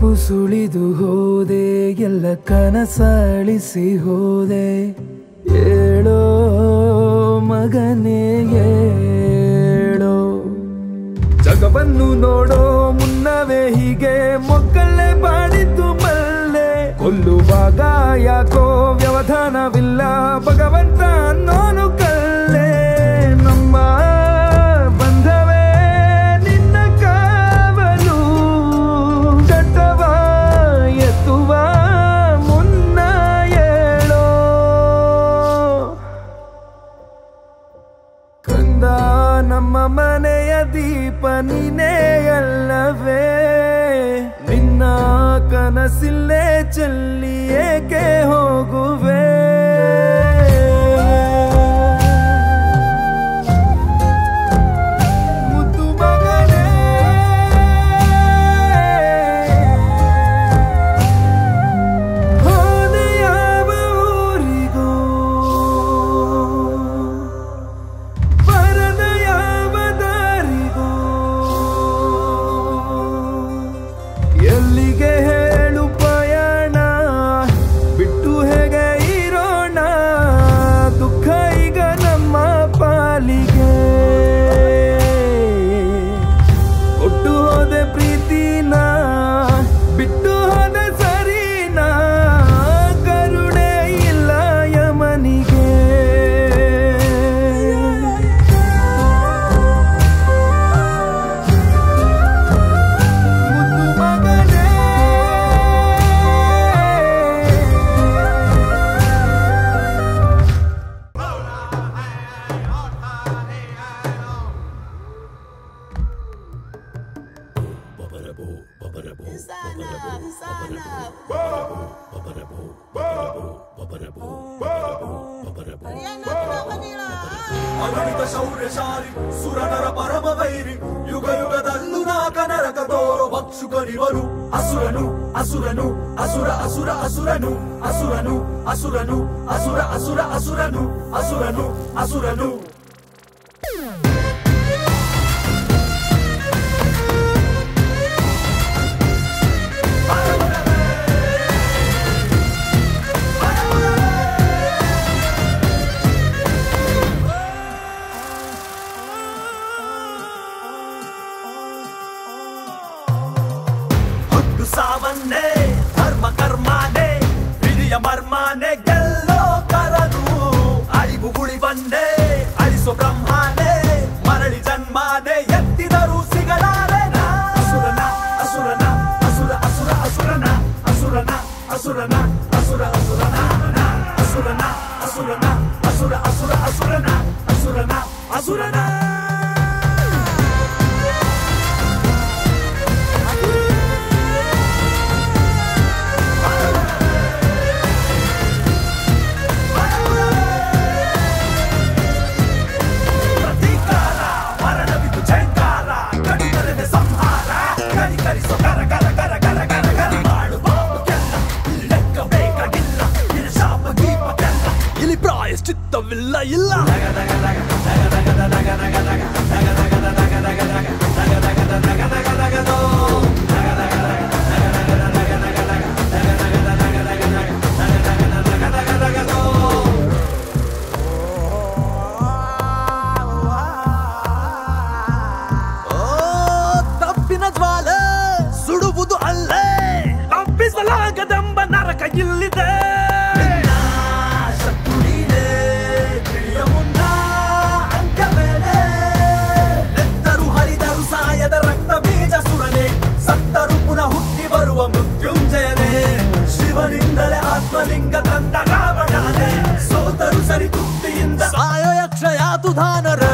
ನೆನಪು ಸುಳಿದು ಹೋದೆ ಎಲ್ಲ ಕನಸಳಿಸಿ ಹೋದೆ ಏಳೋ ಮಗನೇ ಏಳೋ ಜಗವನ್ನು ನೋಡೋ ಮುನ್ನವೇ ಹೀಗೆ ಮೊಕ್ಕಲ್ಲೇ ಬಾಡಿದ್ದು ಮಲ್ಲೆ ಕೊಲ್ಲುವಾಗ ಯಾಕೋ ವ್ಯವಧಾನವಿಲ್ಲ ಭಗವಂತ ಅನ್ನೋನು ಕಲ್ಲೆ ನಮ್ಮ ಬಂಧವೇ ನಿನ್ನ ಕಾವಲು ಚಟ್ಟವ ಎತ್ತುವ ಮುನ್ನ ಏಳೋ ಕಂದ ನಮ್ಮ ಮನೆಯ ದೀಪ ನೀನೇ ಅಲ್ಲವೇ ನಿನ್ನ ಕನಸಿಲ್ಲೇ ಚೆಲ್ಲಿ ಏಕೆ ಹೋಗುವೆ ಮುದ್ದು ಮಗನೇ ಹೋದೆ ಯಾವ ಊರಿಗೂ ಬರದ ಯಾವ ದಾರಿಗೂ ಎಲ್ಲಿಗೆ ಹೇಳು ಪಯಣ ಬಿಟ್ಟು ಹೇಗೆ ಇರೋಣ ದುಃಖ ಈಗ ನಮ್ಮ ಪಾಲಿಗೆ ಕೊಟ್ಟು ಹೋದೆ ಪ್ರೀತಿನ ಬಿಟ್ಟು ಹೋದೆ ಸರಿನಾ ಕರುಣೆ ಇಲ್ಲ ಯಮನಿಗೆ ಮುದ್ದು ಮಗನೇ ಅಗಣಿತ ಶೌರ್ಯಶಾಲಿ ಸುರನರ ಪರಮ ವೈರಿ ಯುಗ ಯುಗದಲ್ಲೂ ನಾಕ ನರಕ ತೋರು ಭಕ್ಷುಕರಿವರು ಅಸುರನು ಅಸುರನು ಅಸುರ ಅಸುರ ಅಸುರನು ಅಸುರನು ಅಸುರನು ಅಸುರ ಅಸುರ ಅಸುರನು ಅಸುರನು ಅಸುರನು ಹುಟ್ಟು ಸಾವನ್ನೇ ಧರ್ಮ ಕರ್ಮಾನೆ ಹಿರಿಯ ಮರ್ಮಾನೆ ಗೆಲ್ಲೋ ಕರದು ಅಳಿವು ಉಳಿವನ್ನೇ ಅಳಿಸೋ ಬ್ರಹ್ಮಾನೆ ಮರಳಿ ಜನ್ಮಾನೆ ಎತ್ತಿದರೂ ಸಿಗಲಾರೆ ಅಸುರನ ಅಸುರನ ಅಸುರ ಅಸುರ ಅಸುರನ ಅಸುರನ ಅಸುರನ ಅಸುರ ಅಸುರನ ಅಸುರನ ಅಸುರನ ಅಸುರ ಅಸುರ ಅಸುರನ ಅಸುರನ ಅಸುರನ ಪ್ರತೀಕಾರ ಮರಣವಿದು ಜಯಂಕಾರ ಕಡಿತರೆದೆ ಸಂಹಾರ ಕರಿಕರಿಸೋ ಕರ ಕರ ಕರ ಕರ ಕರ ಕರ ಮಾಡು ಪಾಪಕ್ಕೆಲ್ಲ ಇಲ್ಲಿ ಲೆಕ್ಕ ಬೇಕಾಗಿಲ್ಲ ಇಲ್ಲಿ ಶಾಪ ಗೀಪಕ್ಕೆಲ್ಲ ಇಲ್ಲಿ ಪ್ರಾಯಶ್ಚಿತ್ತವಿಲ್ಲ ಇಲ್ಲ ಓ ತಪ್ಪಿನ ಜ್ವಾಲೆ ಸುಡುವುದು ಅಲ್ಲೇ ತಪ್ಪಿಸಲಾಗದೆಂಬ ನರಕ ಇಲ್ಲಿದೆ ಶತ್ರುಡೀನೆ ತಿಳಿಯ ಮುನ್ನ ಅಂತ್ಯ ಮೇಲೆ ನೆತ್ತರು ಹರಿದರು ಸಾಯದ ರಕ್ತ ಬೀಜ ಸುರನೆ ಸತ್ತರು ಪುನಃ ಹುಟ್ಟಿ ಬರುವ ಮೃತ್ಯುಂಜಯನೇ ಶಿವನಿಂದಲೇ ಆತ್ಮಲಿಂಗ ತಂದ ರಾವಣನೇ ಸೋತರು ಸರಿ ತೃಪ್ತಿಯಿಂದ ಸಾಯ ಯಕ್ಷ ಯಾತು ಧಾನರ